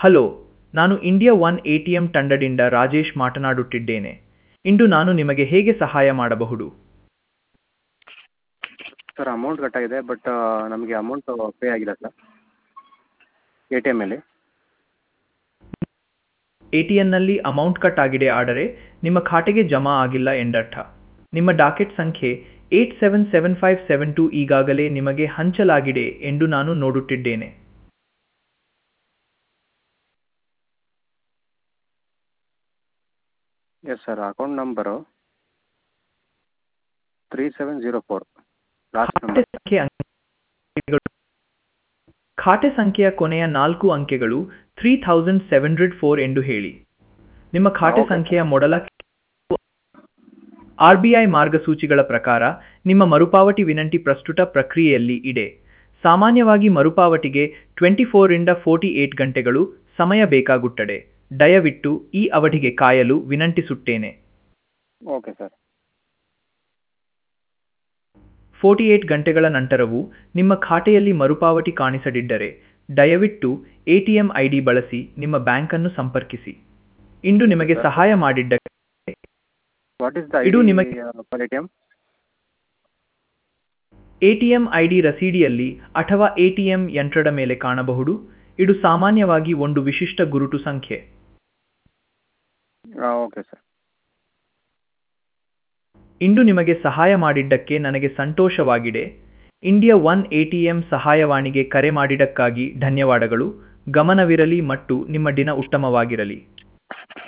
Hello ನಾನು India one A T M ತಂಡದಿಂದ ರಾಜೇಶ್ ಮಾತನಾಡುತ್ತಿದ್ದೇನೆ ಇಂದು ನಾನು ನಿಮಗೆ ಹೇಗೆ ಸಹಾಯ ಮಾಡಬಹುದು ಸರ್ ಅಮೌಂಟ್ ಕಟ್ಟಾಗಿದೆ ಬಟ್ ನಮಗೆ ಅಮೌಂಟು ಪೇ ಆಗಿಲ್ಲ ಸರ್ ಎ ಟಿ ಎಮ್ಮಲ್ಲಿ ಎ ಟಿ ಎನ್ನಲ್ಲಿ ಅಮೌಂಟ್ ಕಟ್ ಆಗಿದೆ ಆದರೆ ನಿಮ್ಮ ಖಾತೆಗೆ ಜಮಾ ಆಗಿಲ್ಲ ಎಂದರ್ಥ ನಿಮ್ಮ ಡಾಕೆಟ್ ಸಂಖ್ಯೆ eight seven seven five seven two ಈಗಾಗಲೇ ನಿಮಗೆ ಹಂಚಲಾಗಿದೆ ಎಂದು ನಾನು ನೋಡುತ್ತಿದ್ದೇನೆ yes sir account number three seven zero four last ಖಾತೆ ನಂಬರ್ ಸಂಖ್ಯೆ ಅಂಕೆಗಳು ಖಾತೆ ಸಂಖ್ಯೆಯ ಕೊನೆಯ ನಾಲ್ಕು ಅಂಕೆಗಳು three thousand seven hundred four ಎಂದು ಹೇಳಿ ನಿಮ್ಮ ಖಾತೆ Okay. ಸಂಖ್ಯೆಯ ಮೊದಲ ಆರ್ ಬಿ ಐ ಮಾರ್ಗಸೂಚಿಗಳ ಪ್ರಕಾರ ನಿಮ್ಮ ಮರುಪಾವತಿ ವಿನಂತಿ ಪ್ರಸ್ತುತ ಪ್ರಕ್ರಿಯೆಯಲ್ಲಿ ಇದೆ ಸಾಮಾನ್ಯವಾಗಿ ಮರುಪಾವತಿಗೆ ಟ್ವೆಂಟಿ ಫೋರಿಂದ ಫೋರ್ಟಿ ಏಟ್ ಗಂಟೆಗಳು ಸಮಯ ಬೇಕಾಗುತ್ತದೆ ದಯವಿಟ್ಟು ಈ ಅವಧಿಗೆ ಕಾಯಲು ವಿನಂತಿಸುತ್ತೇನೆ ಓಕೆ ಸರ್ ಫೋರ್ಟಿ ಏಟ್ ಗಂಟೆಗಳ ನಂತರವೂ ನಿಮ್ಮ ಖಾತೆಯಲ್ಲಿ ಮರುಪಾವತಿ ಕಾಣಿಸದಿದ್ದರೆ ದಯವಿಟ್ಟು ಎಟಿಎಂ ಐಡಿ ಬಳಸಿ ನಿಮ್ಮ ಬ್ಯಾಂಕನ್ನು ಸಂಪರ್ಕಿಸಿ ಇಂದು ನಿಮಗೆ ಸಹಾಯ ಮಾಡಿದ್ದಕ್ಕೆ ವಾಟ್ ಇಸ್ ದ ಇದು ಐ ನಿಮಗೆ- for A T M ATM ID ರಸೀದಿಯಲ್ಲಿ ಅಥವಾ ಎಟಿಎಂ ಯಂತ್ರದ ಮೇಲೆ ಕಾಣಬಹುದು ಇದು ಸಾಮಾನ್ಯವಾಗಿ ಒಂದು ವಿಶಿಷ್ಟ ಗುರುತು ಸಂಖ್ಯೆ ಹಾಂ ಓಕೆ ಸರ್ ಇಂದು ನಿಮಗೆ ಸಹಾಯ ಮಾಡಿದ್ದಕ್ಕೆ ನನಗೆ ಸಂತೋಷವಾಗಿದೆ ಇಂಡಿಯಾ ಒನ್ ಎಟಿಎಂ ಸಹಾಯವಾಣಿಗೆ ಕರೆ ಮಾಡಿದ್ದಕ್ಕಾಗಿ ಧನ್ಯವಾದಗಳು ಗಮನವಿರಲಿ ಮತ್ತು ನಿಮ್ಮ ದಿನ ಉತ್ತಮವಾಗಿರಲಿ